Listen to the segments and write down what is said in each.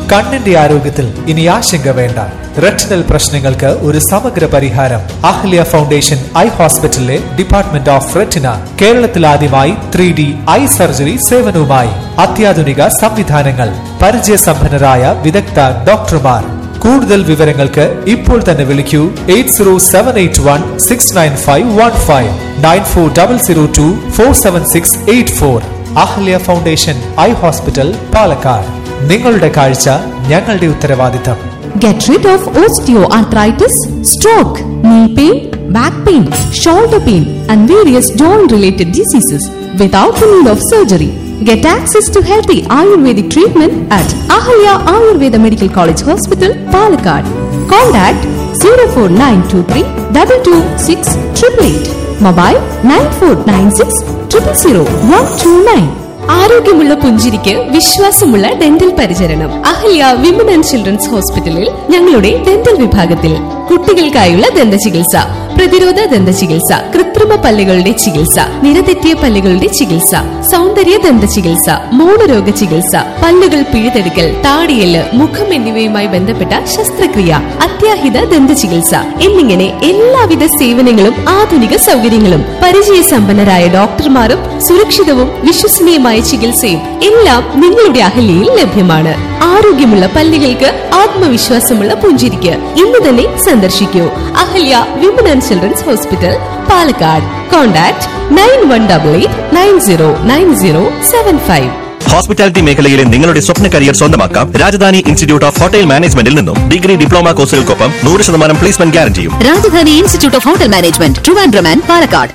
കണ്ണിന്റെ ആരോഗ്യത്തിൽ ഇനി ആശങ്ക വേണ്ട റെറ്റിനൽ പ്രശ്നങ്ങൾക്ക് ഒരു സമഗ്ര പരിഹാരം അഹ്ല്യ ഫൗണ്ടേഷൻ ഐ ഹോസ്പിറ്റലിലെ ഡിപ്പാർട്ട്മെന്റ് ഓഫ് റെറ്റിന കേരളത്തിൽ ആദ്യമായി ത്രീ ഡി ഐ സർജറി സേവനവുമായി അത്യാധുനിക സംവിധാനങ്ങൾ പരിചയസമ്പന്നരായ വിദഗ്ധ ഡോക്ടർമാർ കൂടുതൽ വിവരങ്ങൾക്ക് ഇപ്പോൾ തന്നെ വിളിക്കൂ eight zero seven eight one six nine five one five nine four double zero two four seven six eight four Ahalya foundation eye hospital Palakkad നിങ്ങളുടെ കാഴ്ച ഞങ്ങളുടെ ഉത്തരവാദിത്തം Get rid of osteoarthritis, stroke, knee pain, back pain, shoulder pain, and various joint related diseases without the need of surgery. Get access to healthy Ayurvedic treatment at Ahalya Ayurveda Medical College Hospital, Palakkad. Contact 04923 226 888. Mobile 9496 000 129. ആരോഗ്യമുള്ള പുഞ്ചിരിക്ക് വിശ്വാസമുള്ള dental പരിചരണം Ahalya women and children's ഹോസ്പിറ്റലിൽ ഞങ്ങളുടെ dental വിഭാഗത്തിൽ കുട്ടികൾക്കായുള്ള ദന്ത ചികിത്സ പ്രതിരോധ ദന്ത ചികിത്സ കൃത്രിമ പല്ലുകളുടെ ചികിത്സ നിരതെറ്റിയ പല്ലുകളുടെ ചികിത്സ സൗന്ദര്യ ദന്ത ചികിത്സ മോണരോഗ ചികിത്സ പല്ലുകൾ പിഴുതെടുക്കൽ താടിയല് മുഖം എന്നിവയുമായി ബന്ധപ്പെട്ട ശസ്ത്രക്രിയ അത്യാഹിത ദന്ത ചികിത്സ എന്നിങ്ങനെ എല്ലാവിധ സേവനങ്ങളും ആധുനിക സൗകര്യങ്ങളും പരിചയസമ്പന്നരായ ഡോക്ടർമാരും സുരക്ഷിതവും വിശ്വസനീയമായ ചികിത്സയും എല്ലാം നിങ്ങളുടെ അഹല്യയിൽ ലഭ്യമാണ് ആരോഗ്യമുള്ള പല്ലുകൾക്ക് ആത്മവിശ്വാസമുള്ള പുഞ്ചിരിക്ക് ഇന്ന് തന്നെ സന്ദർശിക്കൂ Ahalya women and children's hospital Palakkad contact nine one double eight nine zero nine zero seven five hospitality മേഖലയിലെ നിങ്ങളുടെ സ്വപ്ന കരിയർ സ്വന്തമാക്കാം രാജധാനി ഇൻസ്റ്റിറ്റ്യൂട്ട് ഓഫ് ഹോട്ടൽ മാനേജ്മെന്റിൽ നിന്നും ഡിഗ്രി ഡിപ്ലോമ കോഴ്സുകൾക്കൊപ്പം നൂറ് ശതമാനം പ്ലേസ്മെന്റ് ഗ്യാരണ്ടിയും Rajadhani institute of hotel management Trivandrum and Palakkad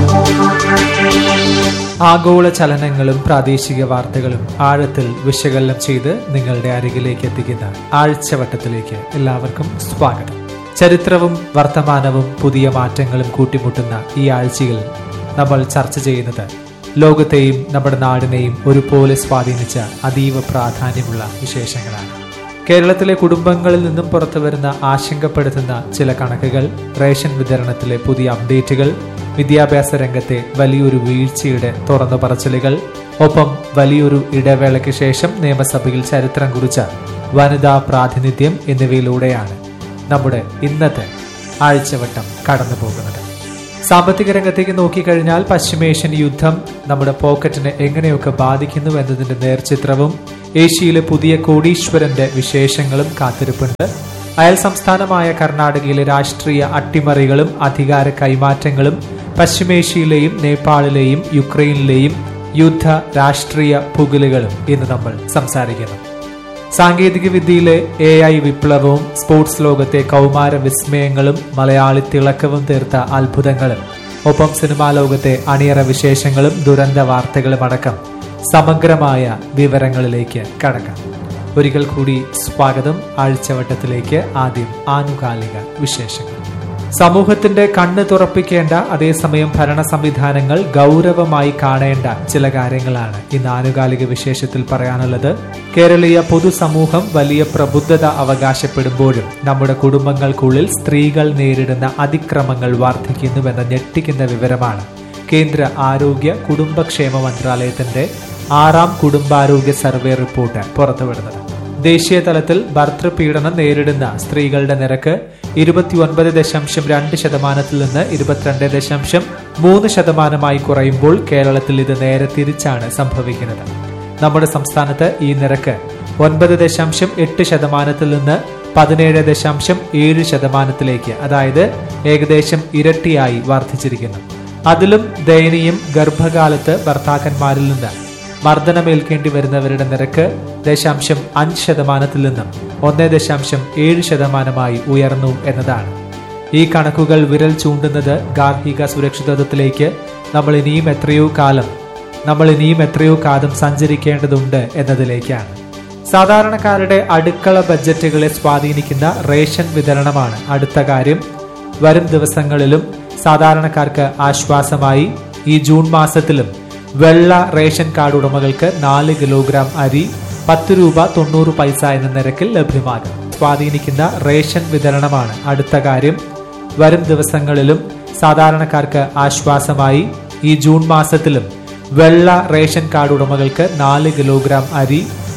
ആഗോള ചലനങ്ങളും പ്രാദേശിക വാർത്തകളും ആഴത്തിൽ വിശകലനം ചെയ്ത് നിങ്ങളുടെ അരികിലേക്ക് എത്തിക്കുന്ന ആഴ്ചവട്ടത്തിലേക്ക് എല്ലാവർക്കും സ്വാഗതം ചരിത്രവും വർത്തമാനവും പുതിയ മാറ്റങ്ങളും കൂട്ടിമുട്ടുന്ന ഈ ആഴ്ചയിൽ നമ്മൾ ചർച്ച ചെയ്യുന്നത് ലോകത്തെയും നമ്മുടെ നാടിനെയും ഒരുപോലെ സ്വാധീനിച്ച അതീവ പ്രാധാന്യമുള്ള വിശേഷങ്ങളാണ് കേരളത്തിലെ കുടുംബങ്ങളിൽ നിന്നും പുറത്തുവരുന്ന ആശങ്കപ്പെടുത്തുന്ന ചില കണക്കുകൾ റേഷൻ വിതരണത്തിലെ പുതിയ അപ്ഡേറ്റുകൾ വിദ്യാഭ്യാസ രംഗത്തെ വലിയൊരു വീഴ്ചയുടെ തുറന്നു പറച്ചിലുകൾ ഒപ്പം വലിയൊരു ഇടവേളയ്ക്ക് ശേഷം നിയമസഭയിൽ ചരിത്രം കുറിച്ച വനിതാ പ്രാതിനിധ്യം എന്നിവയിലൂടെയാണ് നമ്മുടെ ഇന്നത്തെ ആഴ്ചവട്ടം കടന്നു പോകുന്നത് സാമ്പത്തിക രംഗത്തേക്ക് നോക്കിക്കഴിഞ്ഞാൽ പശ്ചിമേഷ്യൻ യുദ്ധം നമ്മുടെ പോക്കറ്റിനെ എങ്ങനെയൊക്കെ ബാധിക്കുന്നു എന്നതിന്റെ നേർചിത്രവും ഏഷ്യയിലെ പുതിയ കോടീശ്വരന്റെ വിശേഷങ്ങളും കാത്തിരിപ്പുണ്ട് അയൽ സംസ്ഥാനമായ കർണാടകയിലെ രാഷ്ട്രീയ അട്ടിമറികളും അധികാര കൈമാറ്റങ്ങളും പശ്ചിമേഷ്യയിലെയും നേപ്പാളിലെയും യുക്രൈനിലെയും യുദ്ധ രാഷ്ട്രീയ പുകലുകളും ഇന്ന് നമ്മൾ സംസാരിക്കുന്നു സാങ്കേതിക വിദ്യയിലെ എ ഐ വിപ്ലവവും സ്പോർട്സ് ലോകത്തെ കൗമാര വിസ്മയങ്ങളും മലയാളി തിളക്കവും തീർത്ത അത്ഭുതങ്ങളും ഒപ്പം സിനിമാ ലോകത്തെ അണിയറ വിശേഷങ്ങളും ദുരന്ത വാർത്തകളും അടക്കം സമഗ്രമായ വിവരങ്ങളിലേക്ക് കടക്കാം ഒരിക്കൽ കൂടി സ്വാഗതം ആഴ്ചവട്ടത്തിലേക്ക് ആദ്യം ആനുകാലിക വിശേഷങ്ങൾ സമൂഹത്തിന്റെ കണ്ണ് തുറപ്പിക്കേണ്ട അതേസമയം ഭരണ സംവിധാനങ്ങൾ ഗൗരവമായി കാണേണ്ട ചില കാര്യങ്ങളാണ് ഇന്ന് ആനുകാലിക വിശേഷത്തിൽ പറയാനുള്ളത് കേരളീയ പൊതുസമൂഹം വലിയ പ്രബുദ്ധത അവകാശപ്പെടുമ്പോഴും നമ്മുടെ കുടുംബങ്ങൾക്കുള്ളിൽ സ്ത്രീകൾ നേരിടുന്ന അതിക്രമങ്ങൾ വർദ്ധിക്കുന്നുവെന്ന ഞെട്ടിക്കുന്ന വിവരമാണ് കേന്ദ്ര ആരോഗ്യ കുടുംബക്ഷേമ മന്ത്രാലയത്തിന്റെ ആറാം കുടുംബാരോഗ്യ സർവേ റിപ്പോർട്ട് പുറത്തുവിടുന്നത് ദേശീയ തലത്തിൽ ഭർത്തൃപീഡനം നേരിടുന്ന സ്ത്രീകളുടെ നിരക്ക് ഇരുപത്തിയൊൻപത് ദശാംശം രണ്ട് ശതമാനത്തിൽ നിന്ന് ഇരുപത്തിരണ്ട് ദശാംശം മൂന്ന് ശതമാനമായി കുറയുമ്പോൾ കേരളത്തിൽ ഇത് നേരെ തിരിച്ചാണ് സംഭവിക്കുന്നത് നമ്മുടെ സംസ്ഥാനത്ത് ഈ നിരക്ക് ഒൻപത് ദശാംശം എട്ട് ശതമാനത്തിൽ നിന്ന് പതിനേഴ് ദശാംശം ഏഴ് ശതമാനത്തിലേക്ക് അതായത് ഏകദേശം ഇരട്ടിയായി വർദ്ധിച്ചിരിക്കുന്നു അതിലും ദയനീയം ഗർഭകാലത്ത് ഭർത്താക്കന്മാരിൽ നിന്ന് മർദ്ദനമേൽക്കേണ്ടി വരുന്നവരുടെ നിരക്ക് ദശാംശം അഞ്ച് ശതമാനത്തിൽ നിന്നും ഒന്ന് ദശാംശം ഏഴ് ശതമാനമായി ഉയർന്നു എന്നതാണ് ഈ കണക്കുകൾ വിരൽ ചൂണ്ടുന്നത് ഗാർഹിക സുരക്ഷിതത്വത്തിലേക്ക് നമ്മൾ ഇനിയും എത്രയോ കാലം നമ്മൾ ഇനിയും എത്രയോ കാലം സഞ്ചരിക്കേണ്ടതുണ്ട് എന്നതിലേക്കാണ് സാധാരണക്കാരുടെ അടുക്കള ബഡ്ജറ്റുകളെ സ്വാധീനിക്കുന്ന റേഷൻ വിതരണമാണ് അടുത്ത കാര്യം വരും ദിവസങ്ങളിലും സാധാരണക്കാർക്ക് ആശ്വാസമായി ഈ ജൂൺ മാസത്തിലും വെള്ള റേഷൻ കാർഡ് ഉടമകൾക്ക് നാല് കിലോഗ്രാം അരി പത്ത് രൂപ തൊണ്ണൂറ് പൈസ എന്ന നിരക്കിൽ ലഭ്യമാകും സ്വാധീനിക്കുന്ന റേഷൻ വിതരണമാണ് അടുത്ത കാര്യം വരും ദിവസങ്ങളിലും സാധാരണക്കാർക്ക് ആശ്വാസമായി ഈ ജൂൺ മാസത്തിലും വെള്ള റേഷൻ കാർഡ് ഉടമകൾക്ക് നാല് കിലോഗ്രാം അരി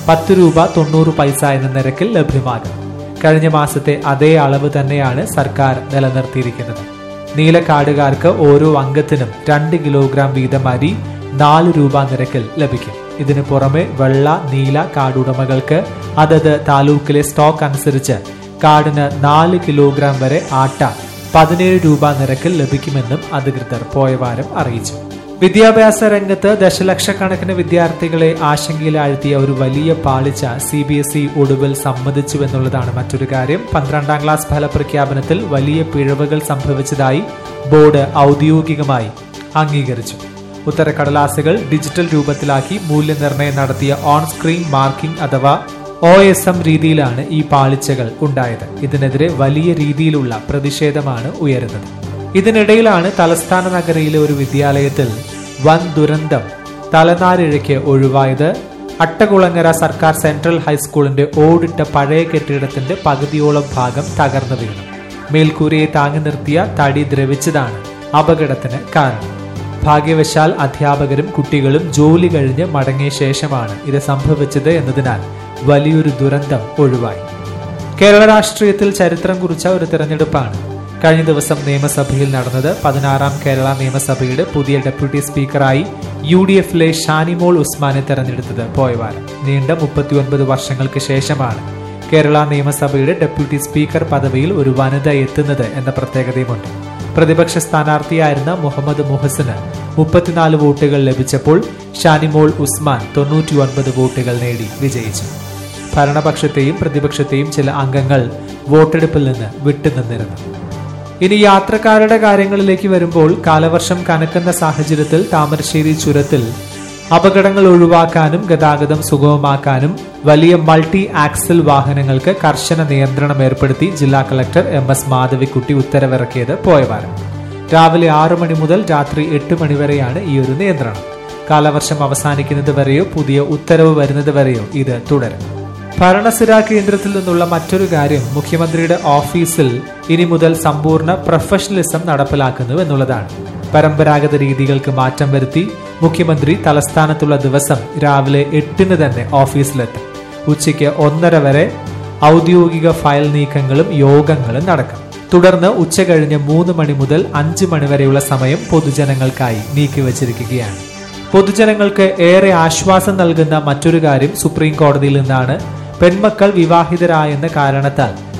പത്ത് രൂപ തൊണ്ണൂറ് പൈസ എന്ന നിരക്കിൽ ലഭ്യമാകും കഴിഞ്ഞ മാസത്തെ അതേ അളവ് തന്നെയാണ് സർക്കാർ നിലനിർത്തിയിരിക്കുന്നത് നീലക്കാടുകാർക്ക് ഓരോ അംഗത്തിനും രണ്ട് കിലോഗ്രാം വീതം അരി നാല് രൂപ നിരക്കിൽ ലഭിക്കും ഇതിനു പുറമെ വെള്ള നീല കാടുടമകൾക്ക് അതത് താലൂക്കിലെ സ്റ്റോക്ക് അനുസരിച്ച് കാടിന് നാല് കിലോഗ്രാം വരെ ആട്ട പതിനേഴ് രൂപ നിരക്കിൽ ലഭിക്കുമെന്നും അധികൃതർ പോയ വാരം അറിയിച്ചു വിദ്യാഭ്യാസ രംഗത്ത് ദശലക്ഷക്കണക്കിന് വിദ്യാർത്ഥികളെ ആശങ്കയിലാഴ്ത്തിയ ഒരു വലിയ പാളിച്ച സി ബി എസ് ഇ ഒടുവിൽ സമ്മതിച്ചു എന്നുള്ളതാണ് മറ്റൊരു കാര്യം പന്ത്രണ്ടാം ക്ലാസ് ഫലപ്രഖ്യാപനത്തിൽ വലിയ പിഴവുകൾ സംഭവിച്ചതായി ബോർഡ് ഔദ്യോഗികമായി അംഗീകരിച്ചു ഉത്തരക്കടലാസുകൾ ഡിജിറ്റൽ രൂപത്തിലാക്കി മൂല്യനിർണ്ണയം നടത്തിയ ഓൺ സ്ക്രീൻ മാർക്കിംഗ് അഥവാ ഒ എസ് എം രീതിയിലാണ് ഈ പാളിച്ചകൾ ഉണ്ടായത് ഇതിനെതിരെ വലിയ രീതിയിലുള്ള പ്രതിഷേധമാണ് ഉയരുന്നത് ഇതിനിടയിലാണ് തലസ്ഥാന നഗരയിലെ ഒരു വിദ്യാലയത്തിൽ വൻ ദുരന്തം തലനാരിഴയ്ക്ക് ഒഴിവായത് അട്ടകുളങ്ങര സർക്കാർ സെൻട്രൽ ഹൈസ്കൂളിന്റെ ഓടിട്ട പഴയ കെട്ടിടത്തിന്റെ പകുതിയോളം ഭാഗം തകർന്നു വീണു മേൽക്കൂരയെ താങ്ങി നിർത്തിയ തടി ദ്രവിച്ചതാണ് അപകടത്തിന് കാരണം ഭാഗ്യവശാൽ അധ്യാപകരും കുട്ടികളും ജോലി കഴിഞ്ഞ് മടങ്ങിയ ശേഷമാണ് ഇത് സംഭവിച്ചത് എന്നതിനാൽ വലിയൊരു ദുരന്തം ഒഴിവായി കേരള രാഷ്ട്രീയത്തിൽ ചരിത്രം കുറിച്ച ഒരു തെരഞ്ഞെടുപ്പാണ് കഴിഞ്ഞ ദിവസം നിയമസഭയിൽ നടന്നത് പതിനാറാം കേരള നിയമസഭയുടെ പുതിയ ഡെപ്യൂട്ടി സ്പീക്കറായി യു ഡി എഫിലെ ഷാനിമോൾ ഉസ്മാനെ തെരഞ്ഞെടുത്തത് പോയവാരം നീണ്ട മുപ്പത്തിയൊൻപത് വർഷങ്ങൾക്ക് ശേഷമാണ് കേരള നിയമസഭയുടെ ഡെപ്യൂട്ടി സ്പീക്കർ പദവിയിൽ ഒരു വനിത എത്തുന്നത് എന്ന പ്രത്യേകതയുമുണ്ട് പ്രതിപക്ഷ സ്ഥാനാർത്ഥിയായിരുന്ന മുഹമ്മദ് മുഹസിന് മുപ്പത്തിനാല് വോട്ടുകൾ ലഭിച്ചപ്പോൾ ഷാനിമോൾ ഉസ്മാൻ തൊണ്ണൂറ്റി ഒൻപത് വോട്ടുകൾ നേടി വിജയിച്ചു ഭരണപക്ഷത്തെയും പ്രതിപക്ഷത്തെയും ചില അംഗങ്ങൾ വോട്ടെടുപ്പിൽ നിന്ന് വിട്ടുനിന്നിരുന്നു ഇനി യാത്രക്കാരുടെ കാര്യങ്ങളിലേക്ക് വരുമ്പോൾ കാലവർഷം കനക്കുന്ന സാഹചര്യത്തിൽ താമരശ്ശേരി ചുരത്തിൽ അപകടങ്ങൾ ഒഴിവാക്കാനും ഗതാഗതം സുഗമമാക്കാനും വലിയ മൾട്ടി ആക്സൽ വാഹനങ്ങൾക്ക് കർശന നിയന്ത്രണം ഏർപ്പെടുത്തി ജില്ലാ കളക്ടർ എം എസ് മാധവിക്കുട്ടി ഉത്തരവിറക്കിയത് പോയവാരം രാവിലെ ആറു മണി മുതൽ രാത്രി എട്ട് മണി വരെയാണ് ഈ ഒരു നിയന്ത്രണം കാലവർഷം അവസാനിക്കുന്നത് വരെയോ പുതിയ ഉത്തരവ് വരുന്നത് വരെയോ ഇത് തുടരും ഭരണസിര കേന്ദ്രത്തിൽ നിന്നുള്ള മറ്റൊരു കാര്യം മുഖ്യമന്ത്രിയുടെ ഓഫീസിൽ ഇനി മുതൽ സമ്പൂർണ്ണ പ്രൊഫഷണലിസം നടപ്പിലാക്കുന്നു എന്നുള്ളതാണ് പരമ്പരാഗത രീതികൾക്ക് മാറ്റം വരുത്തി മുഖ്യമന്ത്രി തലസ്ഥാനത്തുള്ള ദിവസം രാവിലെ എട്ടിന് തന്നെ ഓഫീസിലെത്തും ഉച്ചയ്ക്ക് ഒന്നര വരെ ഔദ്യോഗിക ഫയൽ നീക്കങ്ങളും യോഗങ്ങളും നടക്കും തുടർന്ന് ഉച്ച കഴിഞ്ഞ് മൂന്ന് മണി മുതൽ അഞ്ച് മണി വരെയുള്ള സമയം പൊതുജനങ്ങൾക്കായി നീക്കിവച്ചിരിക്കുകയാണ് പൊതുജനങ്ങൾക്ക് ഏറെ ആശ്വാസം നൽകുന്ന മറ്റൊരു കാര്യം സുപ്രീം കോടതിയിൽ നിന്നാണ് പെൺമക്കൾ വിവാഹിതരായെന്ന കാരണത്താൽ